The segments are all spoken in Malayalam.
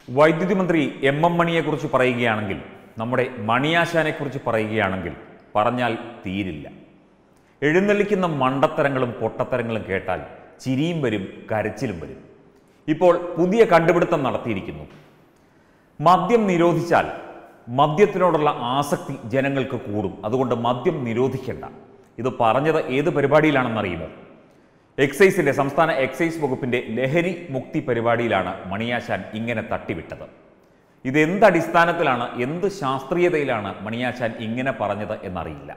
വൈദ്യുതി മന്ത്രി എം എം മണിയെക്കുറിച്ച് പറയുകയാണെങ്കിൽ നമ്മുടെ മണിയാശാനെക്കുറിച്ച് പറയുകയാണെങ്കിൽ പറഞ്ഞാൽ തീരില്ല എഴുന്നള്ളിക്കുന്ന മണ്ടത്തരങ്ങളും പൊട്ടത്തരങ്ങളും കേട്ടാൽ ചിരിയും വരും കരച്ചിലും വരും ഇപ്പോൾ പുതിയ കണ്ടുപിടുത്തം നടത്തിയിരിക്കുന്നു മദ്യം നിരോധിച്ചാൽ മദ്യത്തിനോടുള്ള ആസക്തി ജനങ്ങൾക്ക് കൂടും അതുകൊണ്ട് മദ്യം നിരോധിക്കേണ്ട ഇത് പറഞ്ഞത് ഏത് പരിപാടിയിലാണെന്നറിയുമോ എക്സൈസിന്റെ സംസ്ഥാന എക്സൈസ് വകുപ്പിന്റെ ലഹരി മുക്തി പരിപാടിയിലാണ് മണിയാശാൻ ഇങ്ങനെ തട്ടിവിട്ടത് ഇത് എന്ത് അടിസ്ഥാനത്തിലാണ് എന്ത് ശാസ്ത്രീയതയിലാണ് മണിയാശാൻ ഇങ്ങനെ പറഞ്ഞത് എന്നറിയില്ല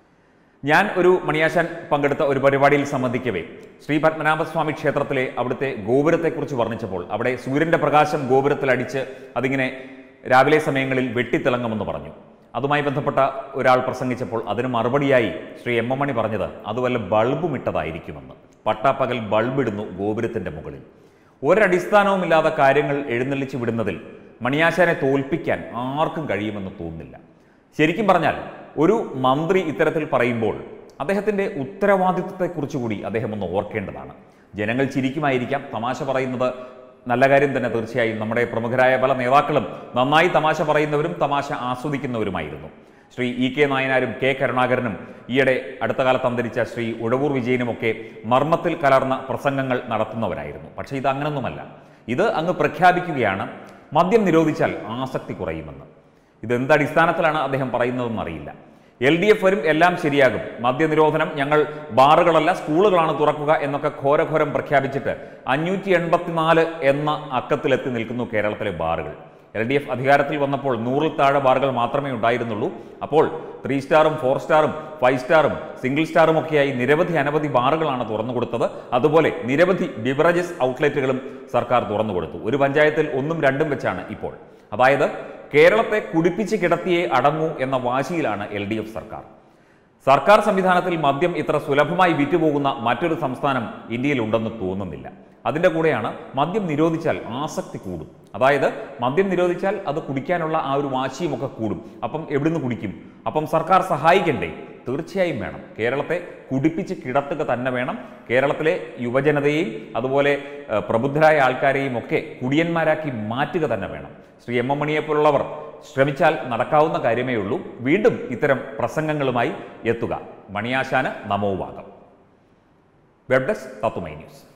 ഞാൻ ഒരു മണിയാശാൻ പങ്കെടുത്ത ഒരു പരിപാടിയിൽ സംബന്ധിക്കവേ ശ്രീ പത്മനാഭസ്വാമി ക്ഷേത്രത്തിലെ അവിടുത്തെ ഗോപുരത്തെക്കുറിച്ച് വർണ്ണിച്ചപ്പോൾ അവിടെ സൂര്യന്റെ പ്രകാശം ഗോപുരത്തിൽ അടിച്ച് അതിങ്ങനെ രാവിലെ സമയങ്ങളിൽ വെട്ടിത്തിളങ്ങുമെന്ന് പറഞ്ഞു അതുമായി ബന്ധപ്പെട്ട ഒരാൾ പ്രസംഗിച്ചപ്പോൾ അതിന് മറുപടിയായി ശ്രീ എം എം മണി പറഞ്ഞത് അത് വല്ല ബൾബും ഇട്ടതായിരിക്കുമെന്ന് പട്ടാപ്പകൽ ബൾബിടുന്നു ഗോപുരത്തിന്റെ മുകളിൽ ഒരടിസ്ഥാനവുമില്ലാത്ത കാര്യങ്ങൾ എഴുന്നള്ളിച്ച് വിടുന്നതിൽ മണിയാശാനെ തോൽപ്പിക്കാൻ ആർക്കും കഴിയുമെന്ന് തോന്നുന്നില്ല ശരിക്കും പറഞ്ഞാൽ ഒരു മന്ത്രി ഇത്തരത്തിൽ പറയുമ്പോൾ അദ്ദേഹത്തിൻ്റെ ഉത്തരവാദിത്വത്തെക്കുറിച്ച് കൂടി അദ്ദേഹം ഒന്ന് ഓർക്കേണ്ടതാണ് ജനങ്ങൾ ചിരിക്കുമായിരിക്കാം തമാശ പറയുന്നത് നല്ല കാര്യം തന്നെ തീർച്ചയായും നമ്മുടെ പ്രമുഖരായ പല നേതാക്കളും നന്നായി തമാശ പറയുന്നവരും തമാശ ആസ്വദിക്കുന്നവരുമായിരുന്നു ശ്രീ ഇ കെ നായനാരും കെ കരുണാകരനും ഈയിടെ അടുത്ത കാലത്ത് അന്തരിച്ച ശ്രീ ഉഴവൂർ വിജയനുമൊക്കെ മർമ്മത്തിൽ കലർന്ന പ്രസംഗങ്ങൾ നടത്തുന്നവരായിരുന്നു പക്ഷേ ഇത് അങ്ങനൊന്നുമല്ല ഇത് അങ്ങ് പ്രഖ്യാപിക്കുകയാണ് മദ്യം നിരോധിച്ചാൽ ആസക്തി കുറയുമെന്ന് ഇതെന്ത് അടിസ്ഥാനത്തിലാണ് അദ്ദേഹം പറയുന്നതെന്ന് അറിയില്ല എൽ ഡി എഫ് വരും എല്ലാം ശരിയാകും മദ്യനിരോധനം ഞങ്ങൾ ബാറുകളല്ല സ്കൂളുകളാണ് തുറക്കുക എന്നൊക്കെ ഘോരഘോരം പ്രഖ്യാപിച്ചിട്ട് അഞ്ഞൂറ്റി എൺപത്തിനാല് എന്ന അക്കത്തിലെത്തി നിൽക്കുന്നു കേരളത്തിലെ ബാറുകൾ എൽ ഡി എഫ് അധികാരത്തിൽ വന്നപ്പോൾ നൂറിൽ താഴെ ബാറുകൾ മാത്രമേ ഉണ്ടായിരുന്നുള്ളൂ അപ്പോൾ ത്രീ സ്റ്റാറും ഫോർ സ്റ്റാറും ഫൈവ് സ്റ്റാറും സിംഗിൾ സ്റ്റാറും ഒക്കെയായി നിരവധി അനവധി ബാറുകളാണ് തുറന്നു കൊടുത്തത് അതുപോലെ നിരവധി ബിവറേജസ് ഔട്ട്ലെറ്റുകളും സർക്കാർ തുറന്നു കൊടുത്തു ഒരു പഞ്ചായത്തിൽ ഒന്നും രണ്ടും വെച്ചാണ് ഇപ്പോൾ അതായത് കേരളത്തെ കുടിപ്പിച്ച് കിടത്തിയേ അടങ്ങൂ എന്ന വാശിയിലാണ് എൽ ഡി എഫ് സർക്കാർ സർക്കാർ സംവിധാനത്തിൽ മദ്യം ഇത്ര സുലഭമായി വിറ്റുപോകുന്ന മറ്റൊരു സംസ്ഥാനം ഇന്ത്യയിൽ ഉണ്ടെന്ന് തോന്നുന്നില്ല അതിൻ്റെ കൂടെയാണ് മദ്യം നിരോധിച്ചാൽ ആസക്തി കൂടും അതായത് മദ്യം നിരോധിച്ചാൽ അത് കുടിക്കാനുള്ള ആ ഒരു വാശിയും ഒക്കെ കൂടും അപ്പം എവിടുന്ന് കുടിക്കും അപ്പം സർക്കാർ സഹായിക്കണ്ടേ തീർച്ചയായും വേണം കേരളത്തെ കുടിപ്പിച്ച് കിടത്തുക തന്നെ വേണം കേരളത്തിലെ യുവജനതയെയും അതുപോലെ ഏഹ്, പ്രബുദ്ധരായ ആൾക്കാരെയും ഒക്കെ കുടിയന്മാരാക്കി മാറ്റുക തന്നെ വേണം ശ്രീ എം എം മണിയെപ്പോലുള്ളവർ ശ്രമിച്ചാൽ നടക്കാവുന്ന കാര്യമേ ഉള്ളൂ വീണ്ടും ഇത്തരം പ്രസംഗങ്ങളുമായി എത്തുക മണിയാശാന് നമോവാകം വെബ് ഡെസ്ക് തത്തുമൈ ന്യൂസ്